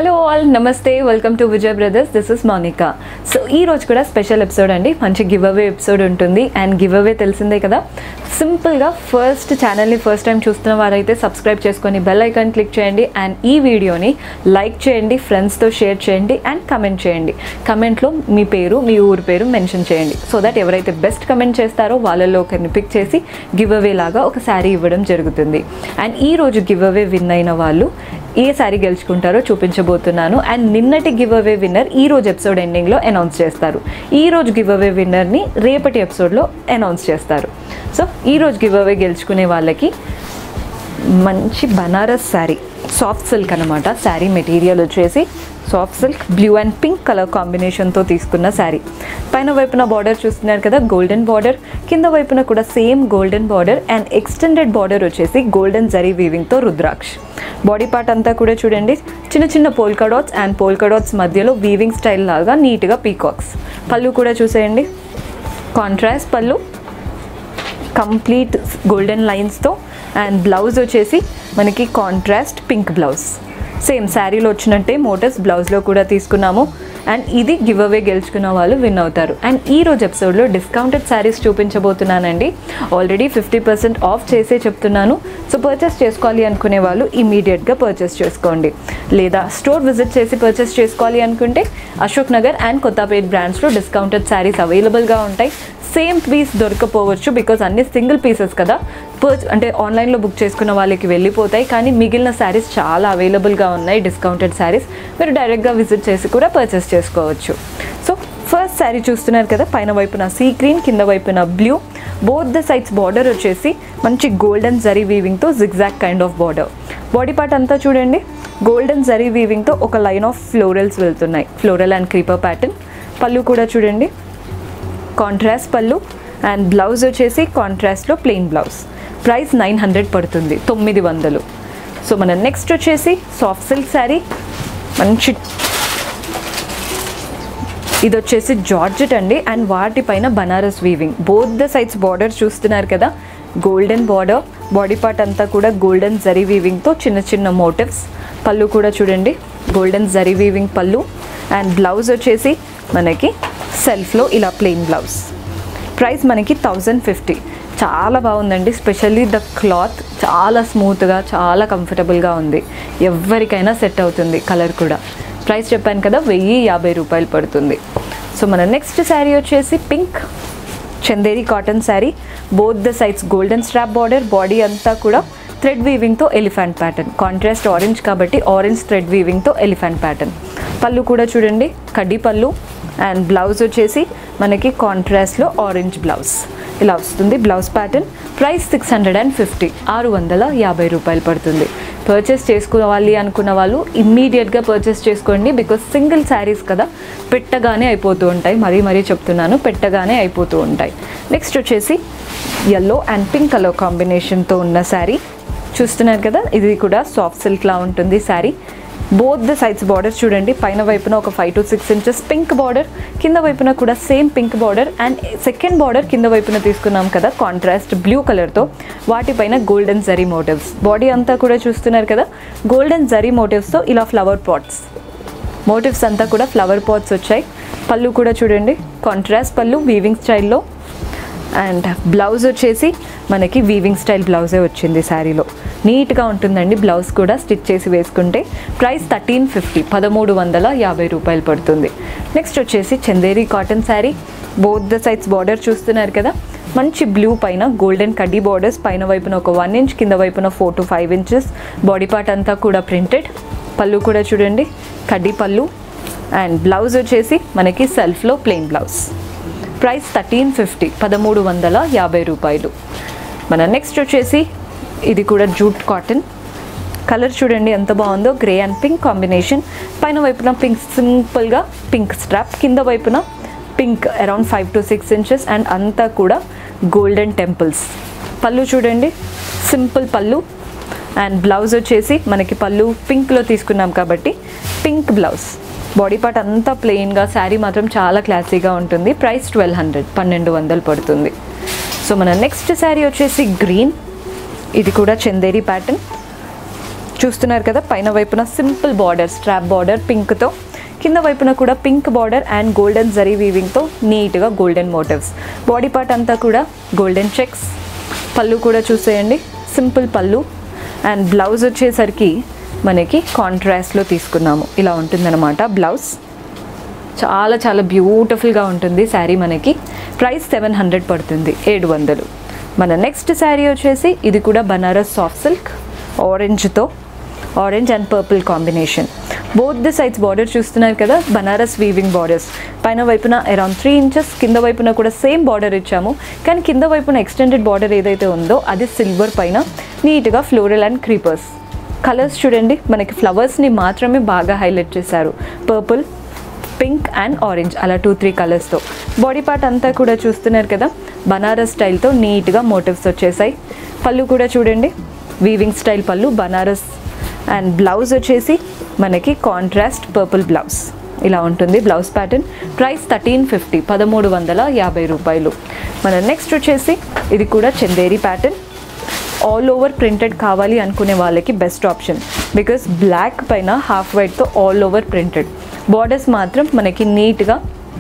hello all నమస్తే welcome to Vijay brothers this is Mounika so ఈ రోజు కూడా స్పెషల్ ఎపిసోడ్ అండి మంచి గివ్ అవే ఎపిసోడ్ ఉంటుంది అండ్ గివ్ అవే తెలిసిందే కదా సింపుల్గా ఫస్ట్ ఛానల్ని ఫస్ట్ టైం చూస్తున్న వారైతే సబ్స్క్రైబ్ చేసుకొని బెల్ ఐకాన్ క్లిక్ చేయండి అండ్ ఈ వీడియోని లైక్ చేయండి ఫ్రెండ్స్తో షేర్ చేయండి అండ్ కమెంట్ చేయండి కమెంట్లో మీ పేరు మీ ఊరి పేరు మెన్షన్ చేయండి సో దట్ ఎవరైతే బెస్ట్ కమెంట్ చేస్తారో వాళ్ళలో ఒకరిని పిక్ చేసి గివ్ అవే లాగా ఒక శారీ ఇవ్వడం జరుగుతుంది అండ్ ఈ రోజు గివ్ అవే విన్ అయిన వాళ్ళు ఏ శారీ గెలుచుకుంటారో చూపించబోతున్నాను అండ్ నిన్నటి గివ్ అవే విన్నర్ ఈ రోజు ఎపిసోడ్ ఎండింగ్లో అనౌన్స్ చేస్తారు ఈ రోజు గివ్ అవే విన్నర్ని రేపటి ఎపిసోడ్లో అనౌన్స్ చేస్తారు సో ఈ రోజు గివ్ అవే గెలుచుకునే వాళ్ళకి మంచి బనారస్ శారీ సాఫ్ట్ సిల్క్ అనమాట శారీ మెటీరియల్ వచ్చేసి soft silk blue and pink colour కాంబినేషన్తో తీసుకున్న శారీ పైన వైపున బార్డర్ చూస్తున్నారు కదా గోల్డెన్ బార్డర్ కింద వైపున కూడా same golden border and extended border వచ్చేసి గోల్డెన్ జరీ వీవింగ్తో రుద్రాక్ష్ బాడీ పార్ట్ అంతా కూడా చూడండి చిన్న చిన్న polka dots and polka dots మధ్యలో వీవింగ్ స్టైల్ లాగా నీట్గా పీకాక్స్ పళ్ళు కూడా చూసేయండి కాంట్రాస్ట్ పళ్ళు కంప్లీట్ గోల్డెన్ లైన్స్తో అండ్ బ్లౌజ్ వచ్చేసి మనకి కాంట్రాస్ట్ పింక్ బ్లౌజ్ సేమ్ శారీలో వచ్చినట్టే మోటర్స్ బ్లౌజ్లో కూడా తీసుకున్నాము అండ్ ఇది గివ్ అవే గెలుచుకున్న వాళ్ళు విన్ అవుతారు అండ్ ఈ రోజు ఎపిసోడ్లో డిస్కౌంటెడ్ శారీస్ చూపించబోతున్నానండి ఆల్రెడీ ఫిఫ్టీ పర్సెంట్ ఆఫ్ చేసే చెప్తున్నాను సో పర్చేస్ చేసుకోవాలి అనుకునే వాళ్ళు ఇమీడియట్గా పర్చేస్ చేసుకోండి లేదా స్టోర్ విజిట్ చేసి పర్చేస్ చేసుకోవాలి అనుకుంటే అశోక్ నగర్ అండ్ కొత్తపేట్ బ్రాండ్స్లో డిస్కౌంటెడ్ శారీస్ అవైలబుల్గా ఉంటాయి సేమ్ పీస్ దొరకపోవచ్చు బికాజ్ అన్ని సింగిల్ పీసెస్ కదా పర్చ్ అంటే ఆన్లైన్లో బుక్ చేసుకున్న వాళ్ళకి వెళ్ళిపోతాయి కానీ మిగిలిన శారీస్ చాలా అవైలబుల్గా ఉన్నాయి డిస్కౌంటెడ్ శారీస్ మీరు డైరెక్ట్గా విజిట్ చేసి కూడా పర్చేస్ చేసుకోవచ్చు సో ఫస్ట్ శారీ చూస్తున్నారు కదా పైన వైపున సీ గ్రీన్ కింద వైపున blue both the sides border వచ్చేసి మంచి గోల్డెన్ జరీ వీవింగ్తో zigzag kind of border body part అంతా చూడండి గోల్డెన్ జరీ వీవింగ్తో ఒక లైన్ ఆఫ్ ఫ్లోరల్స్ వెళ్తున్నాయి floral and creeper pattern pallu కూడా చూడండి కాంట్రాస్ట్ పళ్ళు అండ్ బ్లౌజ్ వచ్చేసి కాంట్రాస్ట్లో plain blouse price nine hundred పడుతుంది తొమ్మిది వందలు సో మన నెక్స్ట్ వచ్చేసి సాఫ్ట్ సిల్క్ శారీ మంచి ఇది వచ్చేసి జార్జెట్ అండి అండ్ వాటిపైన Banaras weaving both the sides border చూస్తున్నారు కదా గోల్డెన్ బార్డర్ బాడీ పార్ట్ అంతా కూడా గోల్డెన్ జరీ వీవింగ్తో చిన్న చిన్న మోటివ్స్ పళ్ళు కూడా చూడండి golden zari weaving pallu and blouse వచ్చేసి మనకి సెల్ఫ్లో ఇలా ప్లెయిన్ బ్లౌజ్ ప్రైస్ మనకి థౌజండ్ ఫిఫ్టీ చాలా బాగుందండి స్పెషల్లీ ద క్లాత్ చాలా స్మూత్గా చాలా కంఫర్టబుల్గా ఉంది ఎవరికైనా సెట్ అవుతుంది కలర్ కూడా ప్రైస్ చెప్పాను కదా వెయ్యి యాభై రూపాయలు పడుతుంది సో మన నెక్స్ట్ శారీ వచ్చేసి pink Chanderi cotton sari both the sides golden strap border body అంతా కూడా థ్రెడ్ వీవింగ్తో ఎలిఫెంట్ ప్యాటర్న్ కాంట్రాస్ట్ ఆరెంజ్ కాబట్టి ఆరెంజ్ థ్రెడ్ వీవింగ్తో ఎలిఫెంట్ ప్యాటర్న్ పళ్ళు కూడా చూడండి కడ్డీ పళ్ళు అండ్ బ్లౌజ్ వచ్చేసి మనకి కాంట్రాస్ట్లో ఆరెంజ్ బ్లౌజ్ ఇలా వస్తుంది blouse pattern price six hundred and fifty ఆరు వందల యాభై రూపాయలు పడుతుంది పర్చేస్ చేసుకోవాలి అనుకున్న వాళ్ళు ఇమ్మీడియట్గా పర్చేస్ చేసుకోండి బికాస్ సింగిల్ శారీస్ కదా పెట్టగానే అయిపోతూ ఉంటాయి మరీ మరీ చెప్తున్నాను పెట్టగానే అయిపోతూ ఉంటాయి నెక్స్ట్ వచ్చేసి ఎల్లో అండ్ పింక్ కలర్ కాంబినేషన్తో ఉన్న శారీ చూస్తున్నారు కదా ఇది కూడా సాఫ్ట్ సిల్క్లా ఉంటుంది sari both the sides border చూడండి పైన వైపున ఒక five to six inches pink border కింద వైపున కూడా same pink border and second border కింద వైపున తీసుకున్నాం కదా కాంట్రాస్ట్ బ్లూ కలర్తో వాటిపైన గోల్డెన్ జరీ మోటివ్స్ బాడీ అంతా కూడా చూస్తున్నారు కదా గోల్డెన్ జరీ మోటివ్స్తో ఇలా ఫ్లవర్ పాట్స్ మోటివ్స్ అంతా కూడా ఫ్లవర్ పాట్స్ వచ్చాయి పళ్ళు కూడా చూడండి కాంట్రాస్ట్ పళ్ళు వీవింగ్ స్టైల్లో అండ్ బ్లౌజ్ వచ్చేసి మనకి వీవింగ్ స్టైల్ బ్లౌజే వచ్చింది శారీలో నీట్గా ఉంటుందండి బ్లౌజ్ కూడా స్టిచ్ చేసి వేసుకుంటే ప్రైస్ థర్టీన్ ఫిఫ్టీ పదమూడు వందల యాభై రూపాయలు పడుతుంది నెక్స్ట్ వచ్చేసి Chanderi cotton sari both the sides border చూస్తున్నారు కదా మంచి బ్లూ పైన గోల్డెన్ కడ్డీ బార్డర్స్ పైన వైపున ఒక వన్ ఇంచ్ కింద వైపున four to five inches body part అంతా కూడా ప్రింటెడ్ పళ్ళు కూడా చూడండి కడ్డీ పళ్ళు అండ్ బ్లౌజ్ వచ్చేసి మనకి సెల్ఫ్లో plain blouse price thirteen fifty పదమూడు వందల యాభై రూపాయలు మన నెక్స్ట్ వచ్చేసి ఇది కూడా జూట్ కాటన్ కలర్ చూడండి ఎంత బాగుందో గ్రే అండ్ పింక్ కాంబినేషన్ పైన వైపున పింక్ సింపుల్గా పింక్ స్ట్రాప్ కింద వైపున pink around five to six inches and అంతా కూడా గోల్డెన్ టెంపుల్స్ పళ్ళు చూడండి సింపుల్ పళ్ళు అండ్ బ్లౌజ్ వచ్చేసి మనకి పళ్ళు పింక్లో తీసుకున్నాం కాబట్టి పింక్ బ్లౌజ్ బాడీ పార్ట్ అంతా ప్లెయిన్గా శారీ మాత్రం చాలా క్లాసీగా ఉంటుంది ప్రైస్ ట్వెల్వ్ హండ్రెడ్ పన్నెండు వందలు పడుతుంది సో మన నెక్స్ట్ శారీ వచ్చేసి గ్రీన్ ఇది కూడా చందేరి ప్యాటర్న్ చూస్తున్నారు కదా పైన వైపున సింపుల్ బార్డర్ స్ట్రాప్ బార్డర్ పింక్తో కింద వైపున కూడా pink border and golden zari వీవింగ్తో నీట్గా గోల్డెన్ మోటివ్స్ బాడీ పార్ట్ అంతా కూడా గోల్డెన్ చెక్స్ పళ్ళు కూడా చూసేయండి సింపుల్ పళ్ళు అండ్ బ్లౌజ్ వచ్చేసరికి మనకి కాంట్రాస్ట్లో తీసుకున్నాము ఇలా ఉంటుందన్నమాట బ్లౌజ్ చాలా చాలా బ్యూటిఫుల్గా ఉంటుంది శారీ మనకి ప్రైస్ సెవెన్ హండ్రెడ్ పడుతుంది ఏడు వందలు మన నెక్స్ట్ శారీ వచ్చేసి ఇది కూడా బనారస్ సాఫ్ట్ సిల్క్ ఆరెంజ్తో orange and purple combination both the sides border చూస్తున్నారు కదా బనారస్ వీవింగ్ బార్డర్స్ పైన వైపున అరౌండ్ త్రీ ఇంచెస్ కింద వైపున కూడా సేమ్ బార్డర్ ఇచ్చాము కానీ కింద వైపున ఎక్స్టెండెడ్ బార్డర్ ఏదైతే ఉందో అది సిల్వర్ పైన నీట్గా ఫ్లోరల్ అండ్ క్రీపర్స్ కలర్స్ చూడండి మనకి ఫ్లవర్స్ని మాత్రమే బాగా హైలైట్ చేశారు పర్పుల్ పింక్ అండ్ ఆరెంజ్ అలా టూ త్రీ కలర్స్తో బాడీ పార్ట్ అంతా కూడా చూస్తున్నారు కదా బనారస్ స్టైల్తో నీట్గా మోటివ్స్ వచ్చేసాయి పళ్ళు కూడా చూడండి వీవింగ్ స్టైల్ పళ్ళు బనారస్ అండ్ బ్లౌజ్ వచ్చేసి మనకి కాంట్రాస్ట్ పర్పుల్ బ్లౌజ్ ఇలా ఉంటుంది blouse pattern price thirteen fifty పదమూడు వందల యాభై రూపాయలు మన నెక్స్ట్ వచ్చేసి ఇది కూడా Chanderi pattern all over printed కావాలి అనుకునే వాళ్ళకి బెస్ట్ ఆప్షన్ బికాస్ బ్లాక్ పైన హాఫ్ వైట్తో ఆల్ ఓవర్ ప్రింటెడ్ బార్డర్స్ మాత్రం మనకి నీట్గా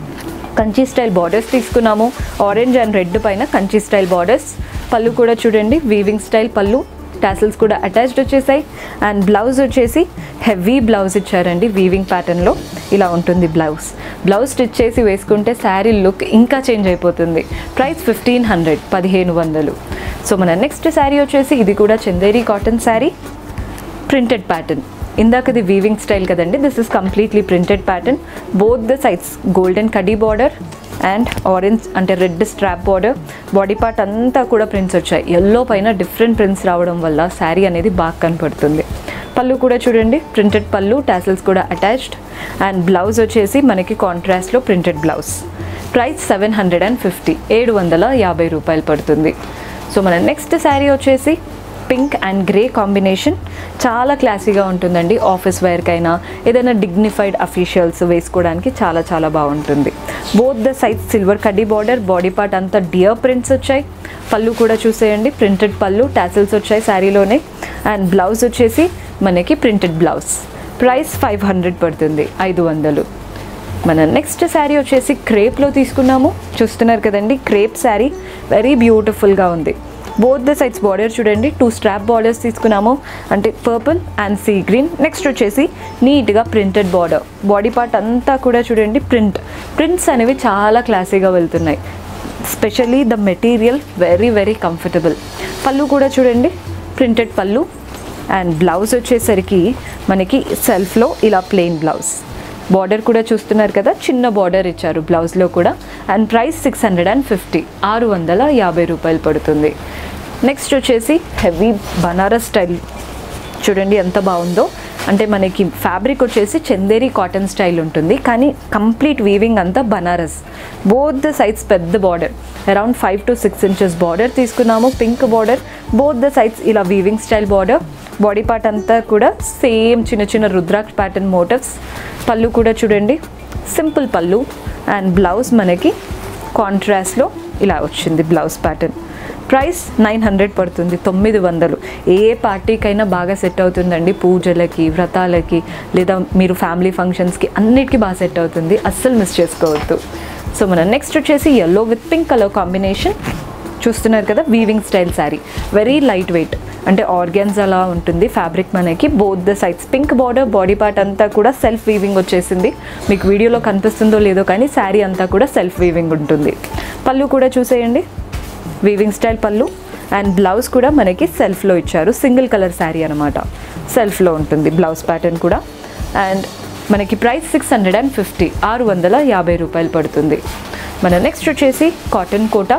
కంచి స్టైల్ బార్డర్స్ తీసుకున్నాము ఆరెంజ్ అండ్ రెడ్ పైన కంచి స్టైల్ బార్డర్స్ పళ్ళు కూడా చూడండి వీవింగ్ స్టైల్ పళ్ళు టాసిల్స్ కూడా అటాచ్డ్ వచ్చేసాయి అండ్ బ్లౌజ్ వచ్చేసి హెవీ బ్లౌజ్ ఇచ్చారండి వీవింగ్ ప్యాటర్న్లో ఇలా ఉంటుంది బ్లౌజ్ బ్లౌజ్ స్టిచ్ చేసి వేసుకుంటే శారీ లుక్ ఇంకా చేంజ్ అయిపోతుంది ప్రైస్ ఫిఫ్టీన్ హండ్రెడ్ పదిహేను వందలు సో మన నెక్స్ట్ శారీ వచ్చేసి ఇది కూడా Chanderi cotton sari printed pattern ఇందాకది వీవింగ్ స్టైల్ కదండి this is completely printed pattern both the sides golden కడీ బార్డర్ అండ్ ఆరెంజ్ అంటే red strap border body part అంతా కూడా ప్రింట్స్ వచ్చాయి ఎల్లో పైన డిఫరెంట్ ప్రింట్స్ రావడం వల్ల శారీ అనేది బాగా కనపడుతుంది పళ్ళు కూడా చూడండి ప్రింటెడ్ పళ్ళు టాసిల్స్ కూడా అటాచ్డ్ అండ్ బ్లౌజ్ వచ్చేసి మనకి కాంట్రాస్ట్లో printed blouse price seven hundred and fifty ఏడు వందల యాభై రూపాయలు పడుతుంది సో మన నెక్స్ట్ శారీ వచ్చేసి పింక్ అండ్ గ్రే కాంబినేషన్ చాలా క్లాసీగా ఉంటుందండి ఆఫీస్ వేర్కైనా ఏదైనా డిగ్నిఫైడ్ అఫీషియల్స్ వేసుకోవడానికి చాలా చాలా బాగుంటుంది బోత్ ద సైజ్ సిల్వర్ కడ్డీ బార్డర్ బాడీ పార్ట్ అంతా డియర్ ప్రింట్స్ వచ్చాయి పళ్ళు కూడా చూసేయండి ప్రింటెడ్ పళ్ళు టాసిల్స్ వచ్చాయి శారీలోనే అండ్ బ్లౌజ్ వచ్చేసి మనకి printed blouse price five hundred పడుతుంది ఐదు వందలు మన నెక్స్ట్ శారీ వచ్చేసి క్రేప్లో తీసుకున్నాము చూస్తున్నారు కదండి క్రేప్ శారీ వెరీ బ్యూటిఫుల్గా ఉంది బోత్ ద సైడ్స్ బార్డర్ చూడండి టూ స్ట్రాప్ బార్డర్స్ తీసుకున్నాము అంటే purple and sea green next వచ్చేసి నీట్గా ప్రింటెడ్ బార్డర్ బాడీ పార్ట్ అంతా కూడా చూడండి ప్రింట్ ప్రింట్స్ అనేవి చాలా క్లాసీగా వెళ్తున్నాయి specially the material very very comfortable pallu కూడా చూడండి ప్రింటెడ్ పళ్ళు అండ్ బ్లౌజ్ వచ్చేసరికి మనకి సెల్ఫ్లో ఇలా ప్లెయిన్ బ్లౌజ్ బార్డర్ కూడా చూస్తున్నారు కదా చిన్న బార్డర్ ఇచ్చారు బ్లౌజ్లో కూడా and price six hundred and fifty ఆరు వందల యాభై రూపాయలు పడుతుంది నెక్స్ట్ వచ్చేసి హెవీ బనారస్ స్టైల్ చూడండి ఎంత బాగుందో అంటే మనకి ఫ్యాబ్రిక్ వచ్చేసి చందేరి కాటన్ స్టైల్ ఉంటుంది కానీ కంప్లీట్ వీవింగ్ అంతా బనారస్ బోత్ ద సైడ్స్ పెద్ద border around five to six inches border తీసుకున్నాము pink border both the sides ఇలా weaving style border body part అంతా కూడా సేమ్ చిన్న చిన్న రుద్రాక్ష ప్యాటర్న్ మోటివ్స్ పళ్ళు కూడా చూడండి సింపుల్ పళ్ళు అండ్ బ్లౌజ్ మనకి కాంట్రాస్ట్లో ఇలా వచ్చింది blouse pattern price nine hundred పడుతుంది తొమ్మిది వందలు ఏ పార్టీకైనా బాగా సెట్ అవుతుందండి పూజలకి వ్రతాలకి లేదా మీరు ఫ్యామిలీ ఫంక్షన్స్కి అన్నిటికీ బాగా సెట్ అవుతుంది అస్సలు మిస్ చేసుకోవద్దు సో మన నెక్స్ట్ వచ్చేసి yellow with pink colour combination చూస్తున్నారు కదా weaving style sari very light weight అంటే ఆర్గాన్స్ అలా ఉంటుంది ఫ్యాబ్రిక్ మనకి both the sides pink border body part అంతా కూడా సెల్ఫ్ వీవింగ్ వచ్చేసింది మీకు వీడియోలో కనిపిస్తుందో లేదో కానీ శారీ అంతా కూడా సెల్ఫ్ వీవింగ్ ఉంటుంది పళ్ళు కూడా చూసేయండి weaving style pallu and blouse కూడా మనకి సెల్ఫ్లో ఇచ్చారు సింగిల్ కలర్ శారీ అనమాట సెల్ఫ్లో ఉంటుంది బ్లౌజ్ ప్యాటర్న్ కూడా అండ్ మనకి price six hundred and fifty ఆరు వందల యాభై రూపాయలు పడుతుంది మన నెక్స్ట్ వచ్చేసి కాటన్ కోటా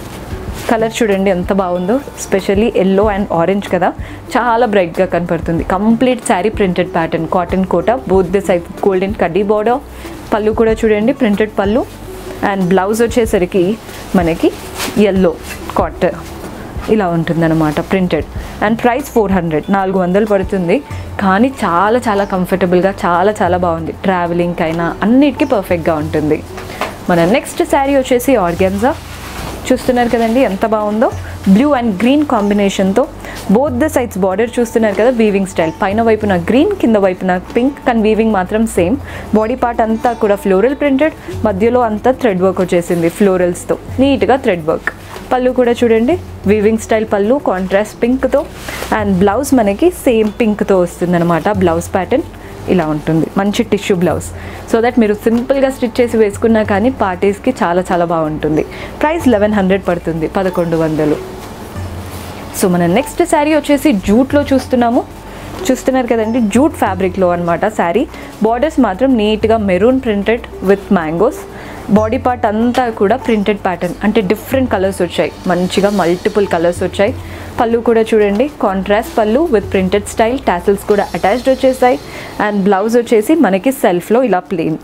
కలర్ చూడండి ఎంత బాగుందో స్పెషల్లీ ఎల్లో అండ్ ఆరెంజ్ కదా చాలా బ్రైట్గా కనపడుతుంది complete sari printed pattern cotton Kota both the size golden కడ్డీ బార్డర్ పళ్ళు కూడా చూడండి ప్రింటెడ్ పళ్ళు అండ్ బ్లౌజ్ వచ్చేసరికి మనకి ఎల్లో కాట్ ఇలా ఉంటుందన్నమాట printed and price four hundred నాలుగు వందలు పడుతుంది కానీ చాలా చాలా కంఫర్టబుల్గా చాలా చాలా బాగుంది ట్రావెలింగ్ అయినా అన్నిటికీ పర్ఫెక్ట్గా ఉంటుంది మన నెక్స్ట్ శారీ వచ్చేసి ఆర్గాన్జా చూస్తున్నారు కదండి ఎంత బాగుందో బ్లూ అండ్ గ్రీన్ కాంబినేషన్తో బోత్ ద సైడ్స్ బార్డర్ చూస్తున్నారు కదా వీవింగ్ స్టైల్ పైన వైపున గ్రీన్ కింద వైపున పింక్ కానీ వీవింగ్ మాత్రం సేమ్ బాడీ పార్ట్ అంతా కూడా ఫ్లోరల్ ప్రింటెడ్ మధ్యలో అంతా థ్రెడ్ వర్క్ వచ్చేసింది ఫ్లోరల్స్తో నీట్గా థ్రెడ్ వర్క్ పళ్ళు కూడా చూడండి వీవింగ్ స్టైల్ పళ్ళు కాంట్రాస్ట్ పింక్తో అండ్ బ్లౌజ్ మనకి సేమ్ పింక్తో వస్తుంది అనమాట బ్లౌజ్ ప్యాటర్న్ ఇలా ఉంటుంది మంచి టిష్యూ బ్లౌజ్ సో దట్ మీరు సింపుల్గా స్టిచ్ చేసి వేసుకున్నా కానీ పార్టీస్కి చాలా చాలా బాగుంటుంది ప్రైస్ లెవెన్ హండ్రెడ్ పడుతుంది పదకొండు వందలు సో మన నెక్స్ట్ శారీ వచ్చేసి జూట్లో చూస్తున్నాము చూస్తున్నారు కదండి జూట్ ఫ్యాబ్రిక్లో అనమాట శారీ బార్డర్స్ మాత్రం నీట్గా maroon printed with mangoes body part అంతా కూడా ప్రింటెడ్ ప్యాటర్న్ అంటే డిఫరెంట్ కలర్స్ వచ్చాయి మంచిగా మల్టిపుల్ కలర్స్ వచ్చాయి పళ్ళు కూడా చూడండి కాంట్రాస్ట్ పళ్ళు విత్ ప్రింటెడ్ స్టైల్ టాసిల్స్ కూడా అటాచ్డ్ వచ్చేసాయి అండ్ బ్లౌజ్ వచ్చేసి మనకి సెల్ఫ్లో ఇలా ప్లెయిన్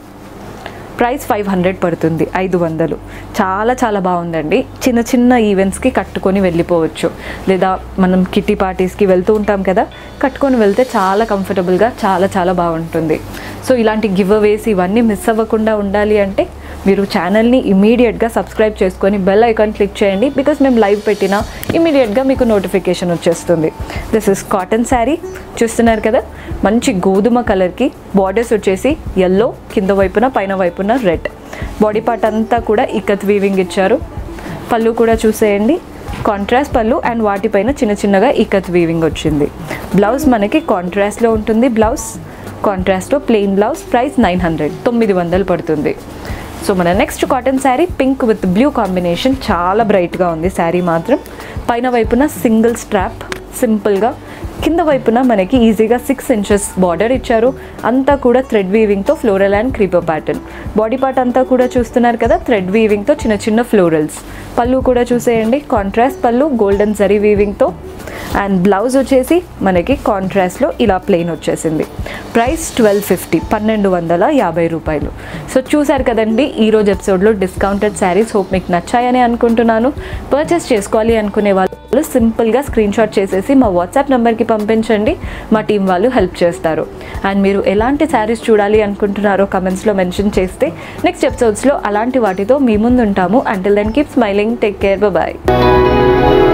ప్రైస్ ఫైవ్ హండ్రెడ్ పడుతుంది ఐదు వందలు చాలా చాలా బాగుందండి చిన్న చిన్న ఈవెంట్స్కి కట్టుకొని వెళ్ళిపోవచ్చు లేదా మనం కిట్టి పార్టీస్కి వెళ్తూ ఉంటాం కదా కట్టుకొని వెళ్తే చాలా కంఫర్టబుల్గా చాలా చాలా బాగుంటుంది సో ఇలాంటి గివ్ అవేస్ ఇవన్నీ మిస్ అవ్వకుండా ఉండాలి అంటే మీరు ఛానల్ని ఇమీడియట్గా సబ్స్క్రైబ్ చేసుకొని బెల్ ఐకాన్ క్లిక్ చేయండి బికాస్ మేము లైవ్ పెట్టినా ఇమీడియట్గా మీకు నోటిఫికేషన్ వచ్చేస్తుంది దిస్ ఇస్ కాటన్ శారీ చూస్తున్నారు కదా మంచి గోధుమ కలర్కి బార్డర్స్ వచ్చేసి ఎల్లో కింద వైపున పైన వైపున రెడ్ బాడీ పార్ట్ అంతా కూడా ఇక్కత్ వీవింగ్ ఇచ్చారు పళ్ళు కూడా చూసేయండి కాంట్రాస్ట్ పళ్ళు అండ్ వాటిపైన చిన్న చిన్నగా ఇక్కత్ వీవింగ్ వచ్చింది బ్లౌజ్ మనకి కాంట్రాస్ట్లో ఉంటుంది బ్లౌజ్ కాంట్రాస్ట్లో plain blouse price nine hundred తొమ్మిది వందలు పడుతుంది సో మన next cotton sari pink with blue combination చాలా బ్రైట్గా ఉంది శారీ మాత్రం పైన వైపున సింగిల్ స్ట్రాప్ సింపుల్గా కింద వైపున మనకి ఈజీగా సిక్స్ ఇంచెస్ బార్డర్ ఇచ్చారు అంతా కూడా థ్రెడ్ వీవింగ్తో floral and creeper pattern body part అంతా కూడా చూస్తున్నారు కదా థ్రెడ్ వీవింగ్తో చిన్న చిన్న ఫ్లోరల్స్ పళ్ళు కూడా చూసేయండి కాంట్రాస్ట్ పళ్ళు గోల్డెన్ జరీ వీవింగ్తో అండ్ బ్లౌజ్ వచ్చేసి మనకి కాంట్రాస్ట్లో ఇలా ప్లెయిన్ వచ్చేసింది ప్రైస్ ట్వెల్వ్ ఫిఫ్టీ పన్నెండు వందల యాభై రూపాయలు సో చూసారు కదండి ఈరోజు ఎపిసోడ్లో డిస్కౌంటెడ్ శారీస్ హోప్ మీకు నచ్చాయని అనుకుంటున్నాను పర్చేస్ చేసుకోవాలి అనుకునే వాళ్ళు సింపుల్గా స్క్రీన్ షాట్ చేసేసి మా వాట్సాప్ నెంబర్కి పంపించండి మా టీం వాళ్ళు హెల్ప్ చేస్తారు అండ్ మీరు ఎలాంటి శారీస్ చూడాలి అనుకుంటున్నారో కమెంట్స్లో మెన్షన్ చేస్తే నెక్స్ట్ ఎపిసోడ్స్లో అలాంటి వాటితో మీ ముందు ఉంటాము until then keep smiling take care bye